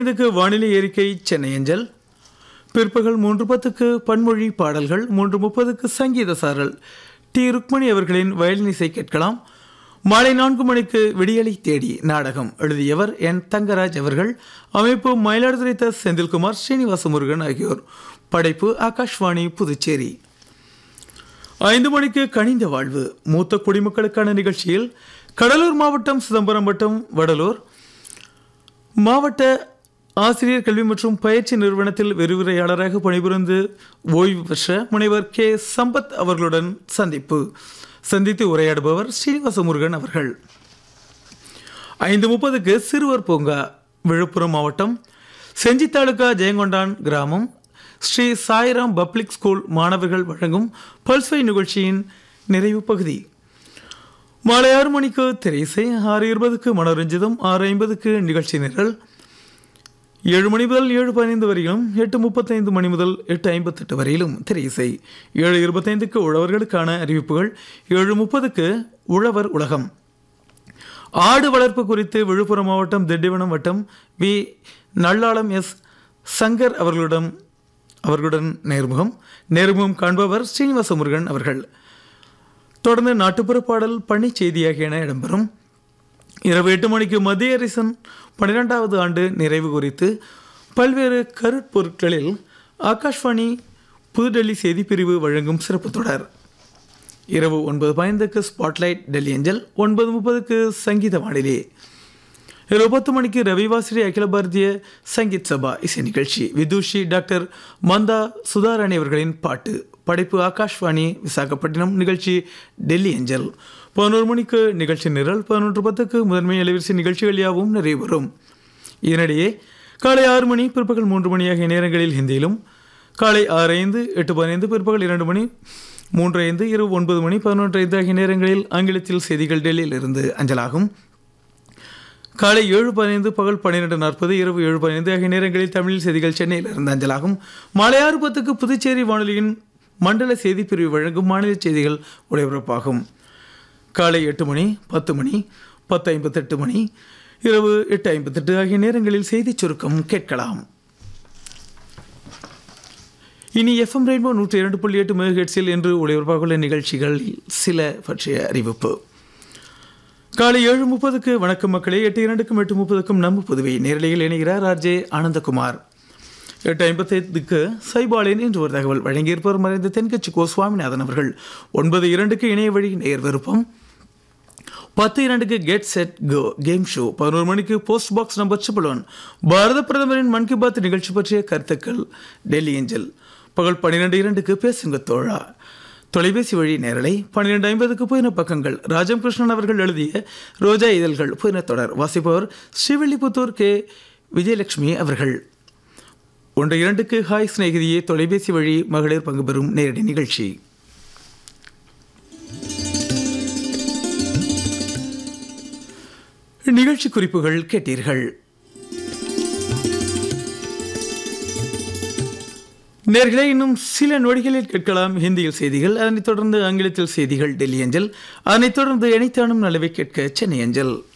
இதுக்கு வானிலை அறிக்கை சென்னை அஞ்சல் பிற்பகல் மூன்று பத்துக்கு பன்மொழி பாடல்கள் மூன்று முப்பதுக்கு சங்கீத சாரல் டி ருக்மணி அவர்களின் வயலின் இசை கேட்கலாம் மாலை நான்கு மணிக்கு விடியலை தேடி நாடகம் எழுதியவர் என் தங்கராஜ் அவர்கள் அமைப்பு மயிலாடுதுறை த செந்தில்குமார் ஸ்ரீனிவாச முருகன் ஆகியோர் படைப்பு ஆகாஷ்வாணி புதுச்சேரி ஐந்து மணிக்கு கனிந்த வாழ்வு மூத்த குடிமக்களுக்கான நிகழ்ச்சியில் கடலூர் மாவட்டம் சிதம்பரம் வட்டம் வடலூர் மாவட்ட ஆசிரியர் கல்வி மற்றும் பயிற்சி நிறுவனத்தில் விரிவுரையாளராக பணிபுரிந்து ஓய்வு பெற்ற முனைவர் கே சம்பத் அவர்களுடன் சந்திப்பு சந்தித்து உரையாடுபவர் ஸ்ரீனிவாச முருகன் அவர்கள் ஐந்து முப்பதுக்கு சிறுவர் பூங்கா விழுப்புரம் மாவட்டம் செஞ்சி தாலுகா ஜெயங்கொண்டான் கிராமம் ஸ்ரீ சாய்ராம் பப்ளிக் ஸ்கூல் மாணவர்கள் வழங்கும் பல்ஸ்வை நிகழ்ச்சியின் நிறைவு பகுதி மாலை ஆறு மணிக்கு திரைசை ஆறு இருபதுக்கு மனோரஞ்சிதம் ஆறு ஐம்பதுக்கு நிகழ்ச்சி நிரல் ஏழு மணி முதல் ஏழு பதினைந்து வரையிலும் எட்டு முப்பத்தைந்து மணி முதல் எட்டு ஐம்பத்தெட்டு வரையிலும் திரையிசை ஏழு இருபத்தைந்துக்கு உழவர்களுக்கான அறிவிப்புகள் ஏழு முப்பதுக்கு உழவர் உலகம் ஆடு வளர்ப்பு குறித்து விழுப்புரம் மாவட்டம் திண்டிவனம் வட்டம் வி நல்லாளம் எஸ் சங்கர் அவர்களிடம் அவர்களுடன் நேர்முகம் நேர்முகம் காண்பவர் ஸ்ரீனிவாச முருகன் அவர்கள் தொடர்ந்து நாட்டுப்புற பாடல் பணி செய்தி ஆகியன இடம்பெறும் இரவு எட்டு மணிக்கு மத்திய அரசின் பன்னிரெண்டாவது ஆண்டு நிறைவு குறித்து பல்வேறு கருப்பொருட்களில் ஆகாஷ்வாணி புதுடெல்லி செய்திப்பிரிவு வழங்கும் சிறப்பு தொடர் இரவு ஒன்பது பதினைந்துக்கு ஸ்பாட்லைட் டெல்லி ஏஞ்சல் ஒன்பது முப்பதுக்கு சங்கீத வானிலை இரவு பத்து மணிக்கு ரவிவாசிரி அகில பாரதிய சங்கீத் சபா இசை நிகழ்ச்சி விதுஷி டாக்டர் மந்தா சுதாராணி அவர்களின் பாட்டு படைப்பு ஆகாஷ்வாணி விசாகப்பட்டினம் நிகழ்ச்சி டெல்லி ஏஞ்சல் பதினோரு மணிக்கு நிகழ்ச்சி நிரல் பதினொன்று பத்துக்கு முதன்மை அலைவரிசை நிகழ்ச்சிகள் யாவும் நிறைவு வரும் இதனிடையே காலை ஆறு மணி பிற்பகல் மூன்று மணி ஆகிய நேரங்களில் ஹிந்தியிலும் காலை ஆறு ஐந்து எட்டு பதினைந்து பிற்பகல் இரண்டு மணி மூன்று ஐந்து இரவு ஒன்பது மணி பதினொன்று ஐந்து ஆகிய நேரங்களில் ஆங்கிலத்தில் செய்திகள் டெல்லியில் இருந்து அஞ்சலாகும் காலை ஏழு பதினைந்து பகல் பன்னிரெண்டு நாற்பது இரவு ஏழு பதினைந்து ஆகிய நேரங்களில் தமிழில் செய்திகள் சென்னையில் இருந்து அஞ்சலாகும் மாலை ஆறு பத்துக்கு புதுச்சேரி வானொலியின் மண்டல செய்திப் பிரிவு வழங்கும் மாநில செய்திகள் ஒளிபரப்பாகும் காலை எட்டு மணி பத்து மணி பத்து ஐம்பத்தெட்டு மணி இரவு எட்டு ஐம்பத்தெட்டு ஆகிய நேரங்களில் செய்திச் சுருக்கம் கேட்கலாம் இனி எஃப்எம் ரெயின்போ நூற்றி இரண்டு புள்ளி எட்டு மெகஹெட்ஸில் என்று ஒளிபரப்பாகுள்ள நிகழ்ச்சிகளில் சில பற்றிய அறிவிப்பு காலை ஏழு முப்பதுக்கு வணக்கம் மக்களே எட்டு இரண்டுக்கும் எட்டு முப்பதுக்கும் நம்ம புதுவை நேரலையில் இணைகிறார் ஆர்ஜே ஆனந்தகுமார் எட்டு ஐம்பத்தைந்துக்கு சைபாலின் என்று ஒரு தகவல் வழங்கியிருப்பவர் மறைந்த தென்கட்சி கோ சுவாமிநாதன் அவர்கள் ஒன்பது இரண்டுக்கு இணைய வழி நேர் விருப்பம் பத்து இரண்டுக்கு get set go game show பதினோரு மணிக்கு post box number triple one பாரத பிரதமரின் மன் கி பாத் நிகழ்ச்சி பற்றிய கருத்துக்கள் டெல்லி ஏஞ்சல் பகல் பன்னிரெண்டு இரண்டுக்கு பேசுங்க தோழா தொலைபேசி வழி நேரலை பன்னிரெண்டு ஐம்பதுக்கு புதின பக்கங்கள் ராஜம் கிருஷ்ணன் அவர்கள் எழுதிய ரோஜா இதழ்கள் புதின தொடர் வாசிப்பவர் ஸ்ரீவில்லிபுத்தூர் கே விஜயலட்சுமி அவர்கள் ஒன்று இரண்டுக்கு ஹாய் சிநேகிதியே தொலைபேசி வழி மகளிர் பங்கு பெறும் நேரடி நிகழ்ச்சி நிகழ்ச்சி குறிப்புகள் கேட்டீர்கள் நேர்களே இன்னும் சில நொடிகளில் கேட்கலாம் ஹிந்தியில் செய்திகள் அதனைத் தொடர்ந்து ஆங்கிலத்தில் செய்திகள் டெல்லி அஞ்சல் அதனைத் தொடர்ந்து இணைத்தானும் நலவை கேட்க சென்னை அஞ்சல்